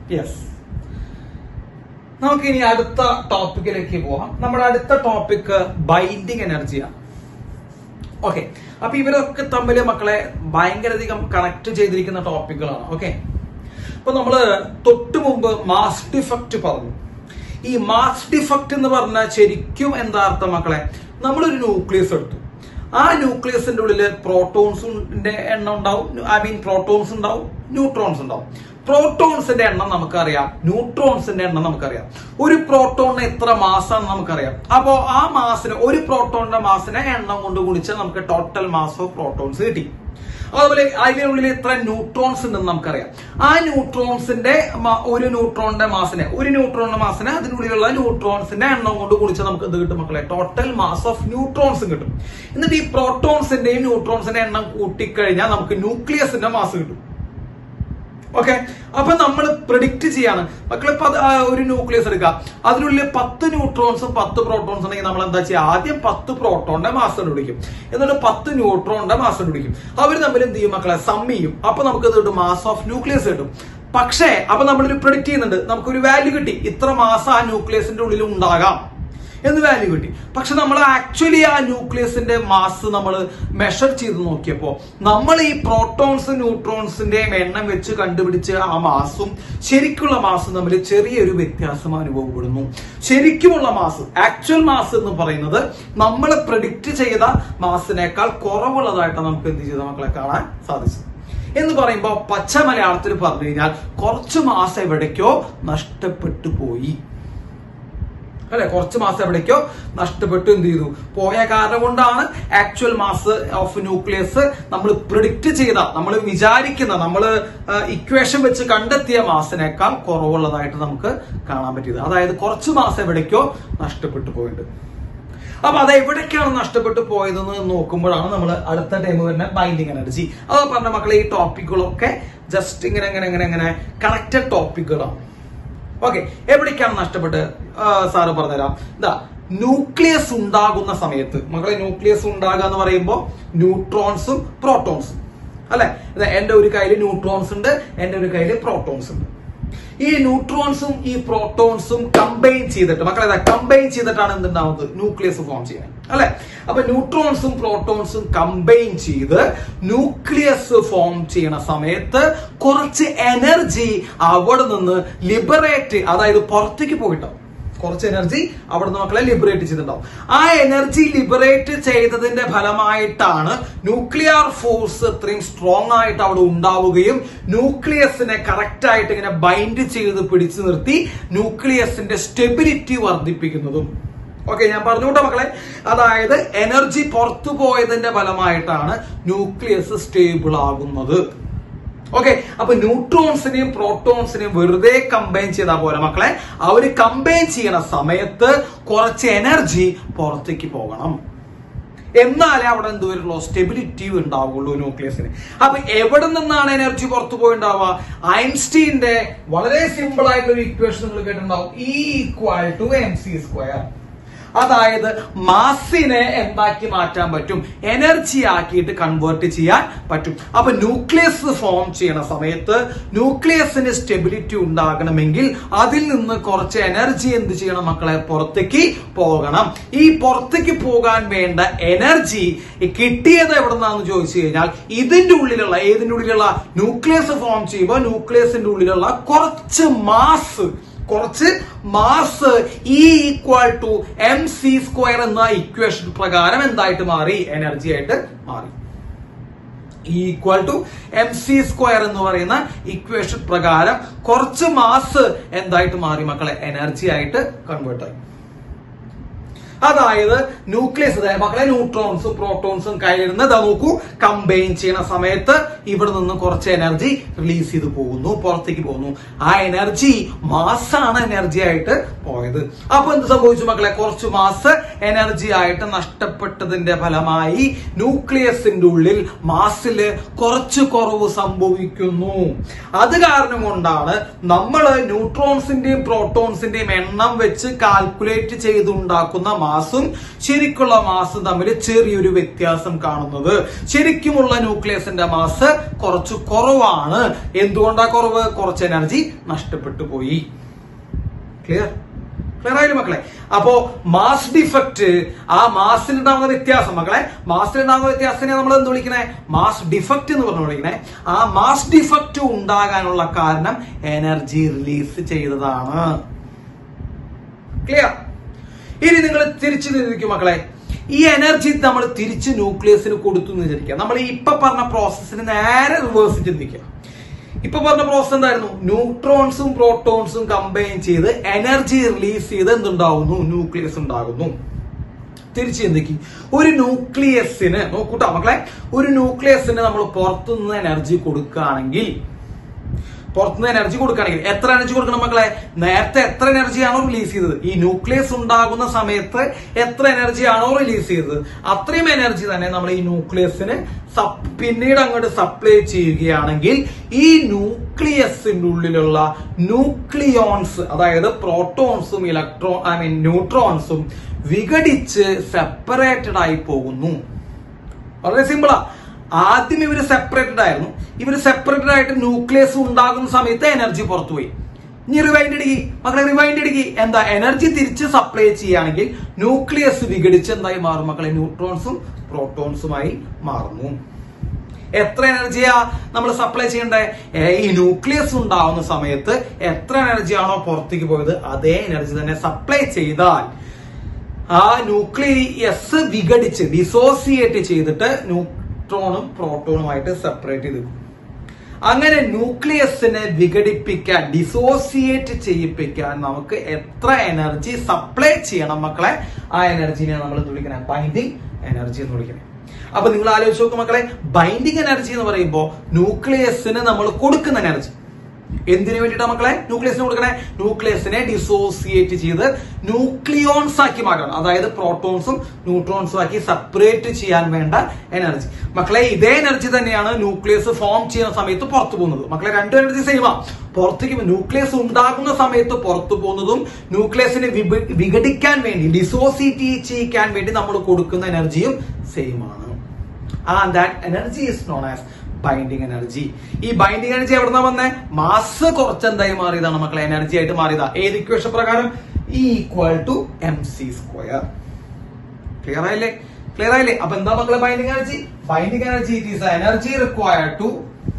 yes നമുക്ക് ഇനി അടുത്ത ടോപ്പിക്കിലേക്ക് പോവാം നമ്മുടെ അടുത്ത ടോപ്പിക് ബൈൻഡിങ് എനർജിയാണ് ഓക്കെ അപ്പൊ ഇവരൊക്കെ തമ്മിൽ മക്കളെ ഭയങ്കരധികം കണക്ട് ചെയ്തിരിക്കുന്ന ടോപ്പിക്കുകളാണ് ഓക്കെ അപ്പൊ നമ്മള് തൊട്ടു മുമ്പ് മാസ് ഡിഫക്റ്റ് പറഞ്ഞു ഈ മാസ് ഡിഫക്റ്റ് എന്ന് പറഞ്ഞാൽ ശരിക്കും എന്താ അർത്ഥം മക്കളെ നമ്മളൊരു ന്യൂക്ലിയസ് എടുത്തു ആ ന്യൂക്ലിയസിന്റെ ഉള്ളിൽ പ്രോട്ടോൺസിന്റെ എണ്ണം ഉണ്ടാവും ഐ മീൻ പ്രോട്ടോൺസ് ഉണ്ടാവും ന്യൂട്രോൺസ് ഉണ്ടാവും പ്രോട്ടോൺസിന്റെ എണ്ണം നമുക്കറിയാം ന്യൂട്രോൺസിന്റെ എണ്ണം നമുക്കറിയാം ഒരു പ്രോട്ടോണിന് എത്ര മാസാന്ന് നമുക്കറിയാം അപ്പോ ആ മാസിന് ഒരു പ്രോട്ടോണിന്റെ മാസിനെ എണ്ണം കൊണ്ട് ഗുണിച്ചാൽ നമുക്ക് ടോട്ടൽ മാസ് ഓഫ് പ്രോട്ടോൺസ് കിട്ടി അതുപോലെ അതിനുള്ളിൽ എത്ര ന്യൂട്രോൺസ് ഉണ്ടെന്ന് നമുക്കറിയാം ആ ന്യൂട്രോൺസിന്റെ മ- ഒരു ന്യൂട്രോണിന്റെ മാസിനെ ഒരു ന്യൂട്രോണിന്റെ മാസിനെ അതിനുള്ളിലുള്ള ന്യൂട്രോൺസിന്റെ എണ്ണം കൊണ്ട് കുടിച്ച് നമുക്ക് എന്ത് കിട്ടും മക്കളെ ടോട്ടൽ മാസ് ഓഫ് ന്യൂട്രോൺസ് കിട്ടും എന്നിട്ട് ഈ പ്രോട്ടോൺസിന്റെയും ന്യൂട്രോൺസിന്റെ എണ്ണം കൂട്ടിക്കഴിഞ്ഞാൽ നമുക്ക് ന്യൂക്ലിയസിന്റെ മാസ് കിട്ടും ഓക്കെ അപ്പൊ നമ്മൾ പ്രിഡിക്റ്റ് ചെയ്യാണ് മക്കളെ ഇപ്പൊ അത് ആ ഒരു ന്യൂക്ലിയസ് എടുക്കുക അതിനുള്ളിൽ പത്ത് ന്യൂട്രോൺസും പത്ത് പ്രോട്ടോൺസ് ഉണ്ടെങ്കിൽ നമ്മൾ എന്താ ചെയ്യുക ആദ്യം പത്ത് പ്രോട്ടോണിന്റെ മാസ് കണ്ടുപിടിക്കും എന്നിട്ട് പത്ത് ന്യൂട്രോണിന്റെ മാസ് കണ്ടുപിടിക്കും അവർ തമ്മിൽ എന്ത് ചെയ്യും മക്കളെ സം ചെയ്യും അപ്പൊ നമുക്ക് ഇത് കിട്ടും മാസ് ഓഫ് ന്യൂക്ലിയസ് കിട്ടും പക്ഷേ അപ്പൊ നമ്മളൊരു പ്രൊഡിക്റ്റ് ചെയ്യുന്നുണ്ട് നമുക്കൊരു വാല്യൂ കിട്ടി ഇത്ര മാസം ആ ന്യൂക്ലിയസിന്റെ ഉള്ളിൽ ഉണ്ടാകാം എന്ന് വാല്യൂ കിട്ടി പക്ഷെ നമ്മൾ ആക്ച്വലി ആ ന്യൂക്ലിയസിന്റെ മാസ് നമ്മൾ മെഷർ ചെയ്ത് നോക്കിയപ്പോൾ നമ്മൾ ഈ പ്രോട്ടോൺസ് ന്യൂട്രോൺസിന്റെ എണ്ണം വെച്ച് കണ്ടുപിടിച്ച ആ മാസും ശരിക്കുള്ള മാസും തമ്മിൽ ചെറിയൊരു വ്യത്യാസം അനുഭവപ്പെടുന്നു ശരിക്കുമുള്ള മാസ് ആക്ച്വൽ മാസ് എന്ന് പറയുന്നത് നമ്മൾ പ്രഡിക്റ്റ് ചെയ്ത മാസിനേക്കാൾ കുറവുള്ളതായിട്ട് നമുക്ക് എന്ത് ചെയ്ത മക്കളെ കാണാൻ സാധിച്ചു എന്ന് പറയുമ്പോൾ പച്ച മലയാളത്തിൽ പറഞ്ഞു കഴിഞ്ഞാൽ കുറച്ച് മാസം എവിടേക്കോ നഷ്ടപ്പെട്ടു പോയി അല്ലെ കുറച്ച് മാസം എവിടേക്കോ നഷ്ടപ്പെട്ടു എന്ത് ചെയ്തു പോയ കാരണം കൊണ്ടാണ് ആക്ച്വൽ മാസ് ഓഫ് ന്യൂക്ലിയസ് നമ്മൾ പ്രിഡിക്റ്റ് ചെയ്ത നമ്മൾ വിചാരിക്കുന്ന നമ്മൾ ഇക്വേഷൻ വെച്ച് കണ്ടെത്തിയ മാസിനേക്കാൾ കുറവുള്ളതായിട്ട് നമുക്ക് കാണാൻ പറ്റിയത് അതായത് കുറച്ച് മാസം എവിടേക്കോ നഷ്ടപ്പെട്ടു പോയിട്ടുണ്ട് അപ്പൊ അത് എവിടേക്കാണ് നഷ്ടപ്പെട്ടു പോയതെന്ന് നോക്കുമ്പോഴാണ് നമ്മൾ അടുത്ത ടൈം വരുന്ന ബൈൻഡിങ് എനർജി അത് പറഞ്ഞ മക്കളെ ഈ ടോപ്പിക്കുകളൊക്കെ ജസ്റ്റ് ഇങ്ങനെ ഇങ്ങനെ ഇങ്ങനെ ഇങ്ങനെ കണക്റ്റഡ് ടോപ്പിക്കുകളാണ് ഓക്കെ എവിടേക്കാണ് നഷ്ടപ്പെട്ട് സാറ് പറഞ്ഞുതരാം ഇതാ ന്യൂക്ലിയസ് ഉണ്ടാകുന്ന സമയത്ത് മക്കളെ ന്യൂക്ലിയസ് ഉണ്ടാകുക എന്ന് പറയുമ്പോൾ ന്യൂട്രോൺസും പ്രോട്ടോൺസും അല്ലെ ഇതാ എന്റെ ഒരു കയ്യിൽ ന്യൂട്രോൺസ് ഉണ്ട് എന്റെ ഒരു കയ്യിൽ പ്രോട്ടോൺസ് ഉണ്ട് ഈ ന്യൂട്രോൺസും ഈ പ്രോട്ടോൺസും കമ്പൈൻ ചെയ്തിട്ട് മക്കളെ കമ്പൈൻ ചെയ്തിട്ടാണ് എന്തുണ്ടാവുന്നത് ന്യൂക്ലിയസ് ഫോം ചെയ്യുന്നത് അല്ലെ അപ്പൊ ന്യൂട്രോൺസും പ്രോട്ടോൺസും കമ്പൈൻ ചെയ്ത് ന്യൂക്ലിയസ് ഫോം ചെയ്യണ സമയത്ത് കുറച്ച് എനർജി അവിടെ നിന്ന് ലിബറേറ്റ് അതായത് പുറത്തേക്ക് പോയിട്ടോ കുറച്ച് എനർജി അവിടെ നിന്ന് മക്കളെ ലിബറേറ്റ് ചെയ്തിട്ടുണ്ടാവും ആ എനർജി ലിബറേറ്റ് ചെയ്തതിന്റെ ഫലമായിട്ടാണ് ന്യൂക്ലിയർ ഫോഴ്സ് ഇത്രയും സ്ട്രോങ് ആയിട്ട് അവിടെ ഉണ്ടാവുകയും ന്യൂക്ലിയസിനെ കറക്റ്റ് ആയിട്ട് ഇങ്ങനെ ബൈൻഡ് ചെയ്ത് പിടിച്ചു നിർത്തി ന്യൂക്ലിയസിന്റെ സ്റ്റെബിലിറ്റി വർദ്ധിപ്പിക്കുന്നതും ഓക്കെ ഞാൻ പറഞ്ഞുകൂട്ടെ മക്കളെ അതായത് എനർജി പുറത്തു പോയതിന്റെ ഫലമായിട്ടാണ് ന്യൂക്ലിയസ് സ്റ്റേബിൾ ആകുന്നത് ഓക്കെ അപ്പൊ ന്യൂട്രോൺസിനെയും പ്രോട്ടോൺസിനെയും വെറുതെ കമ്പൈൻ ചെയ്താൽ പോലെ മക്കളെ അവര് കമ്പൈൻ ചെയ്യണ സമയത്ത് കുറച്ച് എനർജി പുറത്തേക്ക് പോകണം എന്നാലേ അവിടെ എന്ത് വരുള്ളൂ സ്റ്റെബിലിറ്റി ഉണ്ടാവുള്ളൂ ന്യൂക്ലിയസിന് അപ്പൊ എവിടെ നിന്നാണ് എനർജി പുറത്തു പോയിണ്ടാവുക ഐൻസ്റ്റീന്റെ വളരെ സിമ്പിൾ ആയിട്ടുള്ള ഒരു ഇക്വേഷൻ നിങ്ങൾ കേട്ടിട്ടുണ്ടാവും E equal to M C square അതായത് മാസിനെ എന്താക്കി മാറ്റാൻ പറ്റും എനർജി ആക്കിയിട്ട് കൺവേർട്ട് ചെയ്യാൻ പറ്റും അപ്പൊ ന്യൂക്ലിയസ് ഫോം ചെയ്യണ സമയത്ത് ന്യൂക്ലിയസിന് സ്റ്റെബിലിറ്റി ഉണ്ടാകണമെങ്കിൽ അതിൽ നിന്ന് കുറച്ച് എനർജി എന്ത് ചെയ്യണം മക്കളെ പുറത്തേക്ക് പോകണം ഈ പുറത്തേക്ക് പോകാൻ വേണ്ട എനർജി കിട്ടിയത് എവിടെ നിന്നാന്ന് ചോദിച്ചു കഴിഞ്ഞാൽ ഇതിന്റെ ഉള്ളിലുള്ള ഏതിന്റെ ഉള്ളിലുള്ള ന്യൂക്ലിയസ് ഫോം ചെയ്യുമ്പോൾ ന്യൂക്ലിയസിന്റെ ഉള്ളിലുള്ള കുറച്ച് മാസ് കുറച്ച് mass E equal to M C square എന്ന ഇക്വേഷൻ പ്രകാരം എന്തായിട്ട് മാറി എനർജി ആയിട്ട് മാറി equal to M C square എന്ന് പറയുന്ന ഇക്വേഷൻ പ്രകാരം കുറച്ച് മാസ് എന്തായിട്ട് മാറി മക്കളെ എനർജി ആയിട്ട് കൺവേർട്ട് ആയി അതായത് ന്യൂക്ലിയസ് അതായത് മക്കളെ ന്യൂട്രോൺസും പ്രോട്ടോൺസും കയ്യിലിരുന്ന് ദാ നോക്കൂ കമ്പൈൻ ചെയ്യുന്ന സമയത്ത് ഇവിടെ നിന്ന് കുറച്ച് എനർജി റിലീസ് ചെയ്ത് പോകുന്നു പുറത്തേക്ക് പോകുന്നു ആ എനർജി മാസാണ് എനർജി ആയിട്ട് പോയത് അപ്പൊ എന്ത് സംഭവിച്ചു മക്കളെ കുറച്ച് മാസ് എനർജി ആയിട്ട് നഷ്ടപ്പെട്ടതിന്റെ ഫലമായി ന്യൂക്ലിയസിന്റെ ഉള്ളിൽ മാസില് കുറച്ച് കുറവ് സംഭവിക്കുന്നു അത് കാരണം കൊണ്ടാണ് നമ്മൾ ന്യൂട്രോൺസിന്റെയും പ്രോട്ടോൺസിന്റെയും എണ്ണം വെച്ച് കാൽക്കുലേറ്റ് ചെയ്തുണ്ടാക്കുന്ന മാസും ശരിക്കുള്ള മാസും തമ്മിൽ ചെറിയൊരു വ്യത്യാസം കാണുന്നത് ശരിക്കുമുള്ള ന്യൂക്ലിയസിന്റെ മാസ് കുറച്ച് കുറവാണ് എന്തുകൊണ്ടാ കുറവ് കുറച്ച് എനർജി നഷ്ടപ്പെട്ടു പോയി ക്ലിയർ ക്ലിയർ ആയില്ലേ മക്കളെ അപ്പോ മാസ് ഡിഫക്റ്റ് ആ മാസിനുണ്ടാകുന്ന വ്യത്യാസം മക്കളെ മാസിനുണ്ടാകുന്ന വ്യത്യാസത്തിനെ നമ്മൾ എന്ത് വിളിക്കണേ മാസ് ഡിഫക്റ്റ് എന്ന് പറഞ്ഞു വിളിക്കണേ ആ മാസ് ഡിഫക്റ്റ് ഉണ്ടാകാനുള്ള കാരണം എനർജി റിലീസ് ചെയ്തതാണ് ക്ലിയർ ഇനി നിങ്ങൾ തിരിച്ചു ചിന്തിക്കും മക്കളെ ഈ എനർജി നമ്മൾ തിരിച്ച് ന്യൂക്ലിയസിന് കൊടുത്തു എന്ന് വിചാരിക്കുക നമ്മൾ ഈ ഇപ്പൊ പറഞ്ഞ പ്രോസസ്സിന് നേരെ റിവേഴ്സ് ചിന്തിക്കുക ഇപ്പൊ പറഞ്ഞ പ്രോസസ് എന്തായിരുന്നു ന്യൂട്രോൺസും പ്രോട്ടോൺസും കമ്പൈൻ ചെയ്ത് എനർജി റിലീസ് ചെയ്ത് എന്തുണ്ടാവുന്നു ന്യൂക്ലിയസ് ഉണ്ടാകുന്നു തിരിച്ചു ചിന്തിക്കും ഒരു ന്യൂക്ലിയസിന് നോക്കൂട്ടോ മക്കളെ ഒരു ന്യൂക്ലിയസിന് നമ്മൾ പുറത്തുനിന്ന് എനർജി കൊടുക്കുകയാണെങ്കിൽ പുറത്തുനിന്ന് എനർജി കൊടുക്കുകയാണെങ്കിൽ എത്ര എനർജി കൊടുക്കണം മക്കളെ നേരത്തെ എത്ര എനർജിയാണോ റിലീസ് ചെയ്തത് ഈ ന്യൂക്ലിയസ് ഉണ്ടാകുന്ന സമയത്ത് എത്ര എനർജിയാണോ റിലീസ് ചെയ്തത് അത്രയും എനർജി തന്നെ നമ്മൾ ഈ ന്യൂക്ലിയസിന് സപ്- പിന്നീട് അങ്ങോട്ട് സപ്ലൈ ചെയ്യുകയാണെങ്കിൽ ഈ ന്യൂക്ലിയസിന്റെ ഉള്ളിലുള്ള ന്യൂക്ലിയോൺസ് അതായത് പ്രോട്ടോൺസും ഇലക്ട്രോ ഐ മീൻ ന്യൂട്രോൺസും വിഘടിച്ച് സെപ്പറേറ്റഡ് ആയി പോകുന്നു വളരെ സിമ്പിളാ ആദ്യം ഇവര് സെപ്പറേറ്റഡ് ആയിരുന്നു ഇവര് സെപ്പറേറ്റഡ് ആയിട്ട് ന്യൂക്ലിയസ് ഉണ്ടാകുന്ന സമയത്ത് എനർജി പുറത്തുപോയി ഇനി റിവൈൻഡ് ഇടുക്കി മക്കളെ റിവൈൻഡ് ഇടുക്കി എന്താ എനർജി തിരിച്ച് സപ്ലൈ ചെയ്യുകയാണെങ്കിൽ ന്യൂക്ലിയസ് വിഘടിച്ച് എന്തായി മാറും മക്കളെ ന്യൂട്രോൺസും പ്രോട്ടോൺസുമായി മാറുന്നു എത്ര എനർജിയാ നമ്മൾ സപ്ലൈ ചെയ്യേണ്ടേ ഏ, ഈ ന്യൂക്ലിയസ് ഉണ്ടാവുന്ന സമയത്ത് എത്ര എനർജിയാണോ പുറത്തേക്ക് പോയത് അതേ എനർജി തന്നെ സപ്ലൈ ചെയ്താൽ ആ ന്യൂക്ലിയസ് വിഘടിച്ച് ഡിസോസിയേറ്റ് ചെയ്തിട്ട് ന്യൂട്രോണും പ്രോട്ടോണുമായിട്ട് സെപ്പറേറ്റ് ചെയ്തു അങ്ങനെ ന്യൂക്ലിയസിനെ വിഘടിപ്പിക്കാൻ ഡിസോസിയേറ്റ് ചെയ്യിപ്പിക്കാൻ നമുക്ക് എത്ര എനർജി സപ്ലൈ ചെയ്യണം മക്കളെ ആ എനർജിനെ നമ്മൾ എന്ത് വിളിക്കണേ ബൈൻഡിങ് എനർജി എന്ന് വിളിക്കണേ അപ്പൊ നിങ്ങൾ ആലോചിച്ച് നോക്ക് മക്കളെ ബൈൻഡിങ് എനർജി എന്ന് പറയുമ്പോൾ ന്യൂക്ലിയസിന് നമ്മൾ കൊടുക്കുന്ന എനർജി എന്തിനു വേണ്ടിയിട്ടാ മക്കളെ ന്യൂക്ലിയസിന് കൊടുക്കണേ ന്യൂക്ലിയസിനെ ഡിസോസിയേറ്റ് ചെയ്ത് ന്യൂക്ലിയോൺസ് ആക്കി മാറ്റണം അതായത് പ്രോട്ടോൺസും ന്യൂട്രോൺസും ആക്കി സെപ്പറേറ്റ് ചെയ്യാൻ വേണ്ട എനർജി മക്കളെ ഇതേ എനർജി തന്നെയാണ് ന്യൂക്ലിയസ് ഫോം ചെയ്യുന്ന സമയത്ത് പുറത്തു പോകുന്നത് മക്കളെ രണ്ട് എനർജി സെയിമാ പുറത്തേക്ക് ന്യൂക്ലിയസ് ഉണ്ടാകുന്ന സമയത്ത് പുറത്തു പോകുന്നതും ന്യൂക്ലിയസിനെ വിഭ- വിഘടിക്കാൻ വേണ്ടി ഡിസോസിയേറ്റ് ചെയ്യിക്കാൻ വേണ്ടി നമ്മൾ കൊടുക്കുന്ന എനർജിയും സെയിം ആണ് and that energy is known as binding energy ഈ ബൈൻഡിങ് എനർജി എവിടുന്ന വന്നേ മാസ് കുറച്ച് എന്തായി മാറിയതാണ് മക്കളെ എനർജി ആയിട്ട് മാറിയതാ ഏത് ഇക്വേഷൻ പ്രകാരം E equal to M C square clear ആയില്ലേ ക്ലിയർ ആയില്ലേ അപ്പൊ എന്താ മക്കളെ binding energy binding energy it is energy required to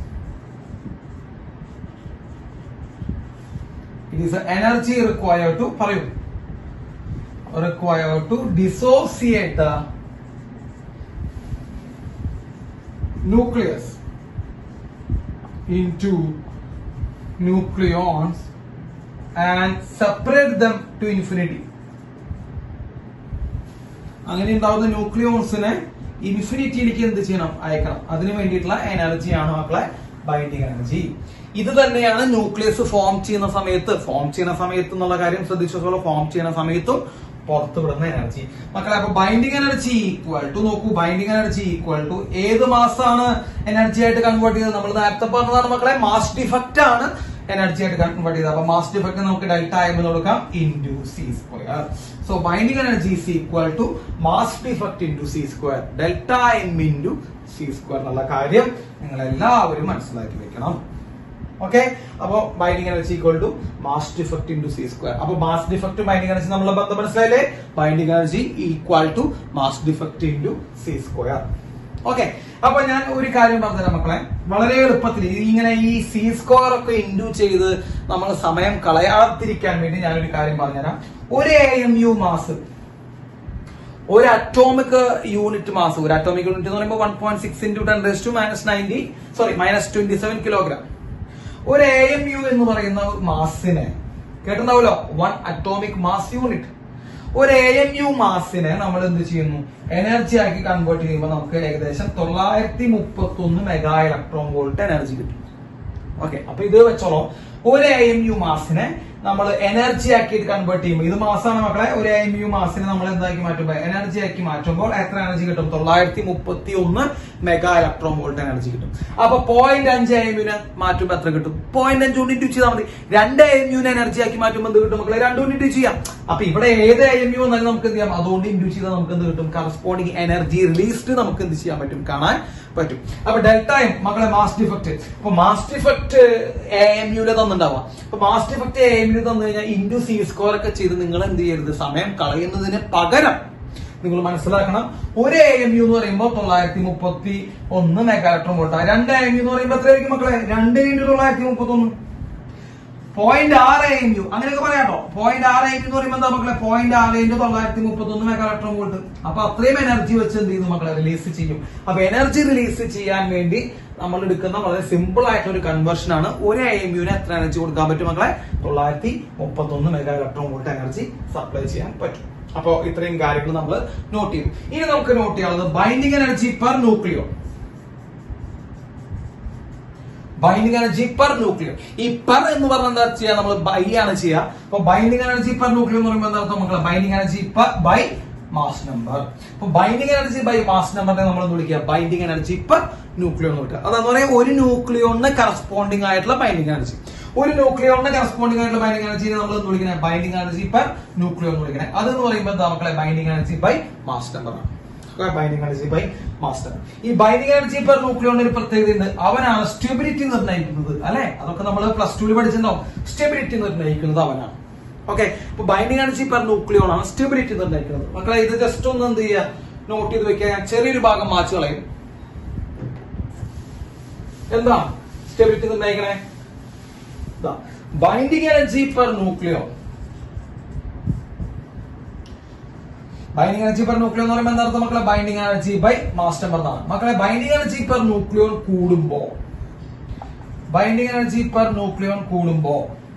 it is energy required to പറയൂ required to dissociate the nucleus into nucleons and separate them to infinity അങ്ങനെ ഉണ്ടാവുന്ന ന്യൂക്ലിയോൺസിനെ ഇൻഫിനിറ്റിയിലേക്ക് എന്ത് ചെയ്യണം അയക്കണം അതിനു വേണ്ടിയിട്ടുള്ള എനർജിയാണ് മക്കളെ ബൈൻഡിങ് എനർജി ഇത് തന്നെയാണ് ന്യൂക്ലിയസ് ഫോം ചെയ്യുന്ന സമയത്ത് ഫോം ചെയ്യുന്ന സമയത്ത് എന്നുള്ള കാര്യം ശ്രദ്ധിച്ചോളൂ ഫോം ചെയ്യുന്ന സമയത്തും പുറത്തു വിടുന്ന എനർജി മക്കളെ അപ്പൊ ബൈൻഡിങ് എനർജി ഈക്വൽ ടു നോക്കൂ ബൈൻഡിങ് എനർജി ഈക്വൽ ടു ഏത് മാസാണ് എനർജി ആയിട്ട് കൺവേർട്ട് ചെയ്തത് നമ്മൾ നേരത്തെ പറഞ്ഞതാണ് മക്കളെ മാസ് ഡിഫക്റ്റ് ആണ് എനർജി ആയിട്ട് കൺവേർട്ട് ചെയ്തത് അപ്പൊ മാസ് ഡിഫക്റ്റ് നമുക്ക് ഡെൽറ്റ എം എന്ന് കൊടുക്കാം into C square so binding energy is equal to mass defect into C square delta M into C square എന്നുള്ള കാര്യം നിങ്ങൾ എല്ലാവരും മനസ്സിലാക്കി വെക്കണം ഓക്കെ അപ്പൊ binding energy equal to mass defect into C square അപ്പൊ മാസ് ഡിഫക്ട് ബൈൻഡിങ് എനർജി നമ്മളെ ബന്ധം മനസ്സിലായില്ലേ binding energy equal to mass defect into C square okay അപ്പൊ ഞാൻ ഒരു കാര്യം പറഞ്ഞുതരാം മക്കളെ വളരെ എളുപ്പത്തിൽ ഇങ്ങനെ ഈ സി സ്ക്വയർ ഒക്കെ ഇൻഡു ചെയ്ത് നമ്മൾ സമയം കളയാതിരിക്കാൻ വേണ്ടി ഞാൻ ഒരു കാര്യം പറഞ്ഞുതരാം ഒരു എ എം യു മാസ് ഒരു അറ്റോമിക് യൂണിറ്റ് മാസ് ഒരു അറ്റോമിക് യൂണിറ്റ് എന്ന് പറയുമ്പോൾ one point six into ten raise to minus ninety sorry minus twenty seven kilogram ഒരു എ എം യു എന്ന് പറയുന്ന മാസിനെ കേട്ടിട്ടുണ്ടാവല്ലോ വൺ അറ്റോമിക് മാസ് യൂണിറ്റ് ഒരു എ എം യു മാസിനെ നമ്മൾ എന്ത് ചെയ്യുന്നു എനർജി ആക്കി കൺവേർട്ട് ചെയ്യുമ്പോൾ നമുക്ക് ഏകദേശം തൊള്ളായിരത്തി മുപ്പത്തി ഒന്ന് മെഗാ ഇലക്ട്രോൺ വോൾട്ട് എനർജി കിട്ടും ഓക്കെ അപ്പൊ ഇത് വെച്ചോളൂ ഒരു എ എം യു മാസിനെ നമ്മൾ എനർജി ആക്കിയിട്ട് കൺവേർട്ട് ചെയ്യുമ്പോൾ ഇത് മാസമാണ് മക്കളെ ഒരു എം യു മാസിനെ നമ്മൾ എന്താക്കി മാറ്റുമ്പോൾ എനർജി ആക്കി മാറ്റുമ്പോൾ എത്ര എനർജി കിട്ടും തൊള്ളായിരത്തി മുപ്പത്തി ഒന്ന് മെഗാ ഇലക്ട്രോൺ വോൾട്ട് എനർജി കിട്ടും അപ്പൊ പോയിന്റ് അഞ്ച് എം യുനെ മാറ്റുമ്പോൾ എത്ര കിട്ടും പോയിന്റ് അഞ്ച് കൊണ്ട് ഇൻറ്റു ചെയ്താൽ മതി രണ്ട് എം യുനെ എനർജി ആക്കി മാറ്റുമ്പോൾ എന്ത് കിട്ടും മക്കളെ രണ്ടു കൊണ്ട് ഇൻറ്റു ചെയ്യാം അപ്പൊ ഇവിടെ ഏത് എം യു വന്നാലും നമുക്ക് എന്ത് ചെയ്യാം അതുകൊണ്ട് ഇൻഡ്യൂസ് ചെയ്താൽ നമുക്ക് എന്ത് കിട്ടും കറസ്പോണ്ടിങ് എനർജി റിലീസ്ഡ് നമുക്ക് എന്ത് ചെയ്യാൻ പറ്റും കാണാൻ പറ്റും അപ്പൊ ഡെൽറ്റ എം മക്കളെ മാസ് ഡിഫക്ട് അപ്പൊ മാസ് ഡിഫക്ട് എ എം യുലെ തന്നിട്ടുണ്ടാവാം അപ്പൊ mass defect A M U തന്നു കഴിഞ്ഞാൽ ഇൻഡു സി സ്കോർ ഒക്കെ ചെയ്ത് നിങ്ങൾ എന്ത് ചെയ്യരുത് സമയം കളയുന്നതിന് പകരം നിങ്ങൾ മനസ്സിലാക്കണം ഒരു എ എം യു എന്ന് പറയുമ്പോൾ തൊള്ളായിരത്തി മുപ്പത്തി ഒന്ന് മെഗാലക്ട്രോൺ വോൾട്ട് രണ്ട് എ എം യു എന്ന് പറയുമ്പോൾ എത്രയായിരിക്കും മക്കളെ രണ്ട് ഇൻറ്റു തൊള്ളായിരത്തി മുപ്പത്തി ഒന്ന് പോയിന്റ് ആറ് എം യു അങ്ങനെയൊക്കെ പറയാട്ടോ പോയിന്റ് ആറ് എം യു എന്ന് പറയുമ്പോൾ എന്താ മക്കളെ പോയിന്റ് ആറ് ഇൻറ്റു തൊള്ളായിരത്തി മുപ്പത്തി ഒന്ന് മെഗാ ഇലക്ട്രോൺ വോൾട്ട് അപ്പൊ അത്രയും എനർജി വെച്ച് എന്ത് ചെയ്യുന്നു മക്കളെ റിലീസ് ചെയ്യും അപ്പൊ എനർജി റിലീസ് ചെയ്യാൻ വേണ്ടി നമ്മൾ എടുക്കുന്ന വളരെ സിമ്പിൾ ആയിട്ടുള്ള ഒരു കൺവേർഷൻ ആണ് ഒരു എം യുവിന് എത്ര എനർജി കൊടുക്കാൻ പറ്റും മക്കളെ തൊള്ളായിരത്തി മുപ്പത്തി ഒന്ന് mega electron volt energy supply ചെയ്യാൻ പറ്റും അപ്പോ ഇത്രയും കാര്യങ്ങൾ നമ്മൾ നോട്ട് ചെയ്തു ഇനി നമുക്ക് നോട്ട് ചെയ്യാനുള്ളത് binding energy per nucleon binding energy per nuclear ഈ പെർ എന്ന് പറഞ്ഞാൽ എന്താ ചെയ്യാ നമ്മൾ ബൈ ആണ് ചെയ്യുക അപ്പൊ ബൈൻഡിങ് എനർജി പെർ ന്യൂക്ലിയർ എന്ന് പറയുമ്പോൾ എന്താ അർത്ഥം മക്കളെ binding energy by mass number അപ്പൊ ബൈൻഡിങ് എനർജി ബൈ മാസ് നമ്പറിനെ നമ്മൾ എന്ത് വിളിക്കുക ബൈൻഡിങ് എനർജി പെർ ന്യൂക്ലിയോ എന്ന് വിളിക്കുക അതെന്ന് പറയാം ഒരു ന്യൂക്ലിയോണിന് കറസ്പോണ്ടിങ് ആയിട്ടുള്ള ബൈൻഡിങ് എനർജി ഒരു ന്യൂക്ലിയോണിന് കറസ്പോണ്ടിങ് ആയിട്ടുള്ള ബൈൻഡിങ് എനർജിനെ നമ്മൾ എന്ത് വിളിക്കുന്നത് ബൈൻഡിങ് എനർജി പെർ ന്യൂക്ലിയോ എന്ന് വിളിക്കുന്നത് അതെന്ന് പറയുമ്പോൾ എന്താ മക്കളെ binding energy by mass number ആണ് ബൈൻഡിങ് എനർജി ബൈ മാസ്റ്റർ ഈ ബൈൻഡിങ് എനർജി പെർ ന്യൂക്ലിയോണിന് ഒരു പ്രത്യേകത ഉണ്ട് അവനാണ് സ്റ്റെബിലിറ്റി നിർണ്ണയിക്കുന്നത് അല്ലെ അതൊക്കെ നമ്മൾ പ്ലസ് ടുവിൽ പഠിച്ചിട്ടുണ്ടാവും സ്റ്റെബിലിറ്റി നിർണ്ണയിക്കുന്നത് അവനാണ് ഓക്കെ അപ്പൊ ബൈൻഡിങ് എനർജി പെർ ന്യൂക്ലിയോൺ ആണ് സ്റ്റെബിലിറ്റി നിർണ്ണയിക്കുന്നത് മക്കളെ ഇത് ജസ്റ്റ് ഒന്ന് എന്ത് ചെയ്യുക നോട്ട് ചെയ്ത് വെക്കുക ഞാൻ ചെറിയൊരു ഭാഗം മാച്ച് കളയും എന്താ സ്റ്റെബിലിറ്റി നിർണ്ണയിക്കണേ binding energy per nucleon binding energy per nucleon എന്ന് പറയുമ്പോൾ എന്താ മക്കളെ binding energy by mass number എന്നാണ് മക്കളെ ബൈൻഡിങ് എനർജി പെർ ന്യൂക്ലിയോൺ കൂടുമ്പോ ബൈൻഡിങ് എനർജി പെർ ന്യൂക്ലിയോൺ കൂടുമ്പോ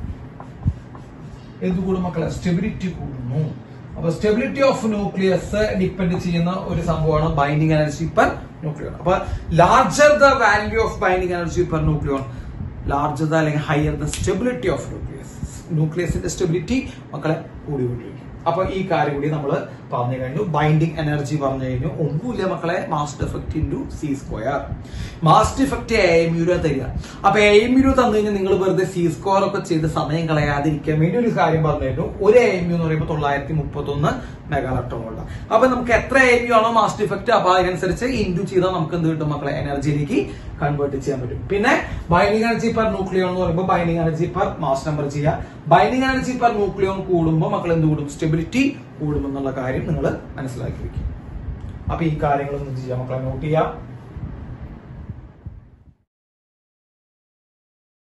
എന്ത് കൂടും മക്കളെ സ്റ്റെബിലിറ്റി കൂടുന്നു അപ്പൊ സ്റ്റെബിലിറ്റി ഓഫ് ന്യൂക്ലിയസ് ഡിപ്പെൻഡ് ചെയ്യുന്ന ഒരു സംഭവമാണ് ബൈൻഡിങ് എനർജി പെർ ന്യൂക്ലിയോൺ അപ്പൊ larger the value of binding energy per nucleon larger the അല്ലെങ്കിൽ higher the stability of nucleus ന്യൂക്ലിയസിന്റെ സ്റ്റെബിലിറ്റി മക്കളെ കൂടിക്കൊണ്ടിരിക്കും അപ്പൊ ഈ കാര്യം കൂടി നമ്മൾ പറഞ്ഞു കഴിഞ്ഞു ബൈൻഡിങ് എനർജി പറഞ്ഞു കഴിഞ്ഞു ഒന്നുമില്ല മക്കളെ mass defect into C square mass defect A M യൂരോ തരിക അപ്പൊ എ എം യൂരോ തന്നു കഴിഞ്ഞാൽ നിങ്ങൾ വെറുതെ സി സ്ക്വയർ ഒക്കെ ചെയ്ത് സമയം കളയാതിരിക്കാൻ വേണ്ടി ഒരു കാര്യം പറഞ്ഞു കഴിഞ്ഞു ഒരു എ എം യു എന്ന് പറയുമ്പോൾ തൊള്ളായിരത്തി മുപ്പത്തി ഒന്ന് മെഗാലക്ട്രോൺ വോൾട്ട് അപ്പൊ നമുക്ക് എത്ര എ എം യു ആണോ മാസ് ഡിഫക്റ്റ് അപ്പൊ അതിനനുസരിച്ച് ഇൻറ്റു ചെയ്താൽ നമുക്ക് എന്ത് കിട്ടും മക്കളെ എനർജിയിലേക്ക് കൺവേർട്ട് ചെയ്യാൻ പറ്റും പിന്നെ ബൈൻഡിങ് എനർജി പെർ ന്യൂക്ലിയോൺ എന്ന് പറയുമ്പോൾ binding energy per mass number ചെയ്യുക ബൈൻഡിങ് എനർജി പെർ ന്യൂക്ലിയോൺ കൂടുമ്പോൾ മക്കൾ എന്ത് കൂടും സ്റ്റെബിലിറ്റി കൂടുമെന്നുള്ള കാര്യം നിങ്ങൾ മനസ്സിലാക്കി വെക്കും അപ്പൊ ഈ കാര്യങ്ങളൊന്നും ചെയ്യാം മക്കളെ നോട്ട് ചെയ്യാം